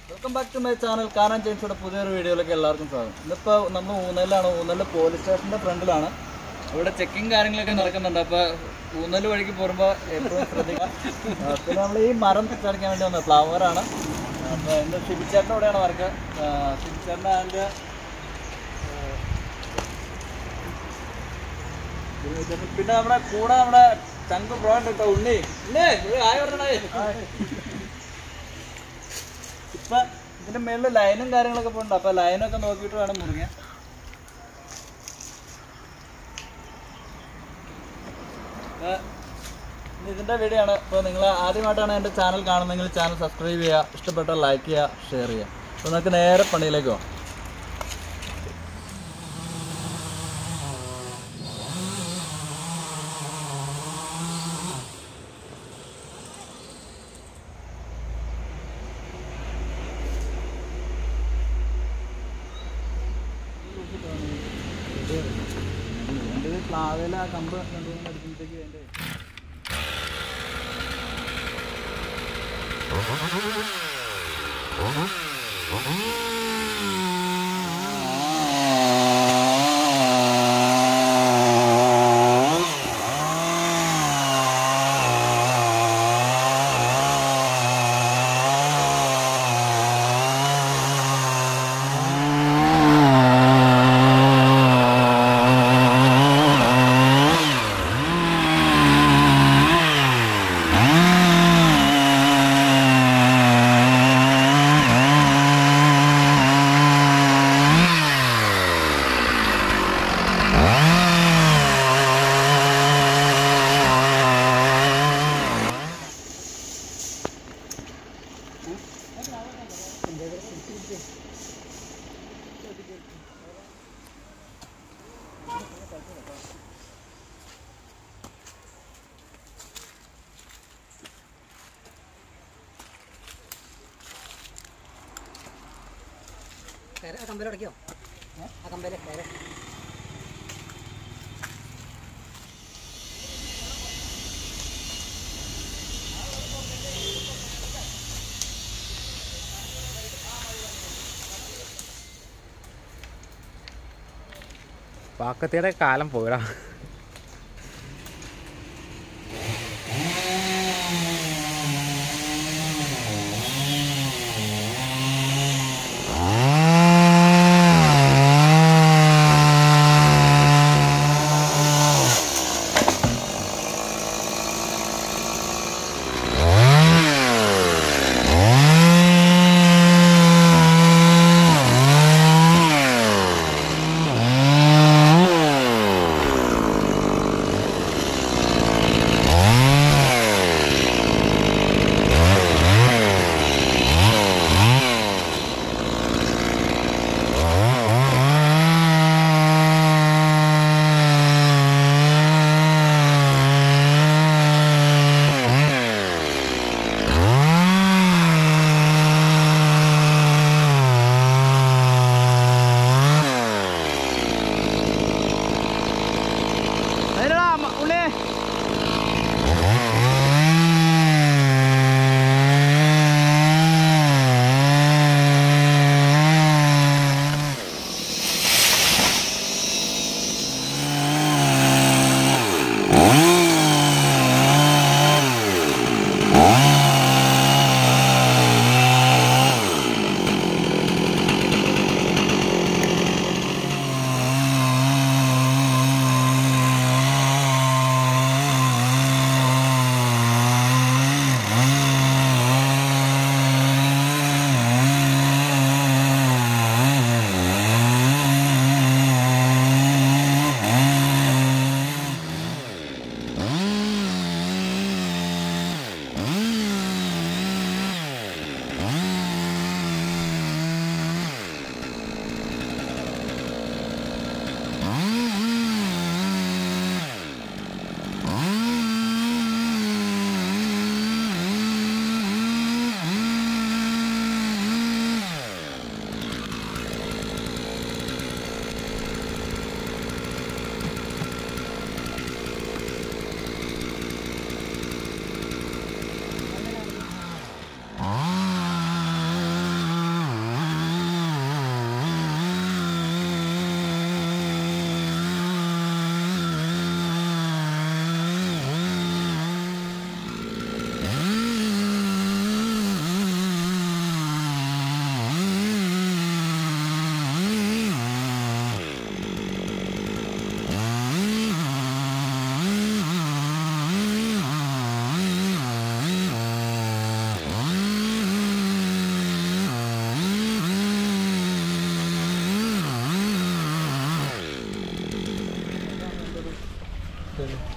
welcome back to my channel Kanan ജെയിംസിയുടെ പുതിയൊരു വീഡിയോയിലേക്ക് എല്ലാവർക്കും സ്വാഗതം ഇന്നിപ്പോൾ നമ്മൾ ഊന്നലിലാണ് ഊന്നലിൽ പോലീസ് സ്റ്റേഷൻ്റെ ഫ്രണ്ടിലാണ് ഇവിടെ ചെക്കിങ് കാര്യങ്ങളൊക്കെ നടക്കുന്നുണ്ട് അപ്പോൾ ഊന്നൽ വഴിക്ക് പോകുമ്പോൾ എപ്പോഴും ശ്രദ്ധിക്കാം ആ, പിന്നെ നമ്മൾ ഈ മരം ചടിക്കാൻ വേണ്ടി വന്നത് ഫ്ലവറാണ് അപ്പോൾ എൻ്റെ ഷിബിച്ചേട്ടൻ്റെ കൂടെയാണ് വർക്ക് ഷിബിച്ചേട്ടൻ്റെ അതിൻ്റെ പിന്നെ നമ്മുടെ കൂടെ നമ്മുടെ ചങ്ക് ബ്രോ ഉണ്ട് കേട്ടോ ഉണ്ണി ഉണ്ണി ഒരു ഹായ് പറഞ്ഞേ ഇപ്പൊ ഇതിന്റെ മേളില് ലൈനും കാര്യങ്ങളൊക്കെ പോണ്ട് അപ്പൊ ലൈനൊക്കെ നോക്കിയിട്ട് വേണം മുറിയാൻ അപ്പൊ ഇനി ഇതിന്റെ വീഡിയോ ആണ് അപ്പോൾ നിങ്ങൾ ആദ്യമായിട്ടാണ് എൻ്റെ ചാനൽ കാണുന്നതെങ്കിൽ ചാനൽ സബ്സ്ക്രൈബ് ചെയ്യുക ഇഷ്ടപ്പെട്ടാൽ ലൈക്ക് ചെയ്യുക ഷെയർ ചെയ്യുക അപ്പോൾ നമുക്ക് നേരെ പണിയിലേക്ക് പോകാം എൻ്റെ പ്ലാവില ആ കമ്പ് രണ്ടുമൂന്ന് അടിക്കുമ്പോഴത്തേക്ക് എൻ്റെ കയറ് ആ കമ്പല ഉടയ്ക്കോ ആ കമ്പല കയറ് വാക്കത്തിയുടെ കാലം പോയടാ ആ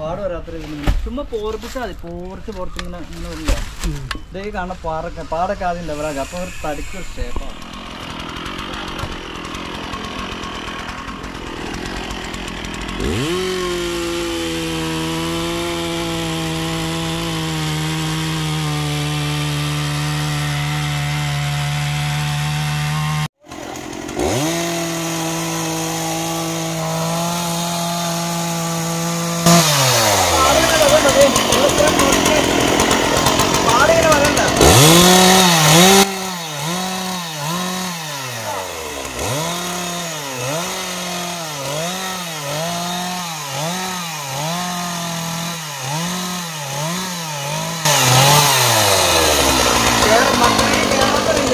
പാട് വരാത്ത രീതിയിൽ ഇങ്ങനെ ചുമ്മാ പോർപ്പിച്ചാൽ മതി പോർച്ച് പോർച്ച് ഇങ്ങനെ ഇങ്ങനെ വരില്ല ഇതേ കാണുന്ന പാറൊക്കെ പാടൊക്കെ ആദ്യം ലെവലാക്കുക അപ്പോൾ ഒരു തടിക്ക് ഒരു ഷേപ്പാണ് പാടിങ്ങനെ വരണ്ട കേരളം മക്കളെ കേരളത്തിലില്ല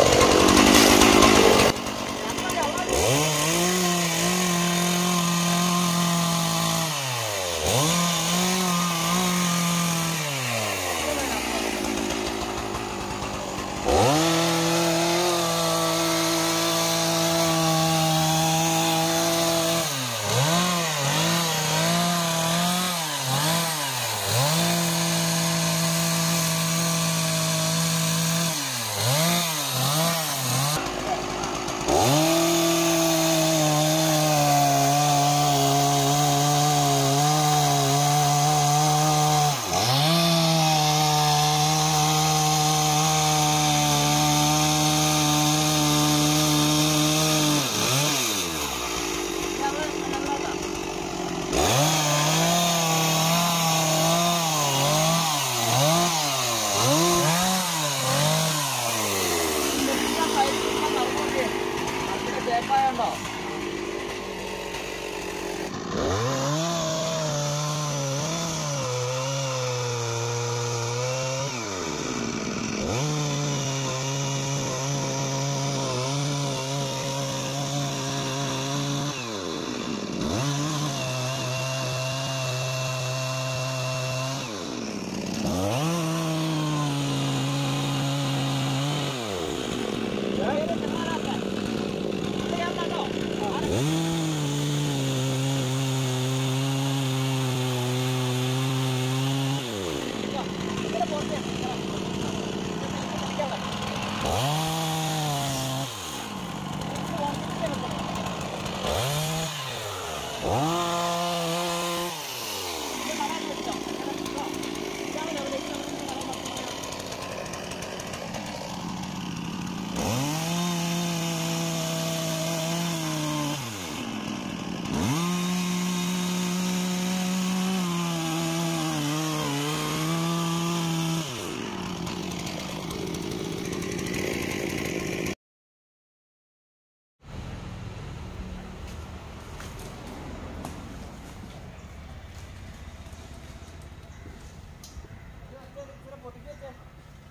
ചേപ്പായുണ്ടോ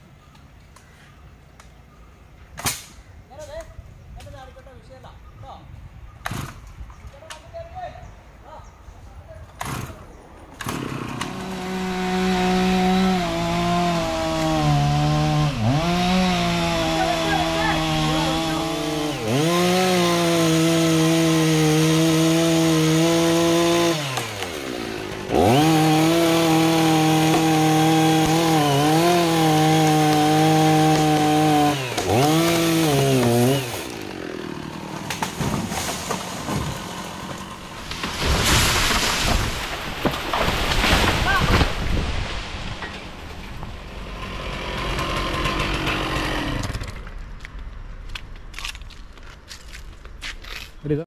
വിഷയമല്ല കേട്ടോ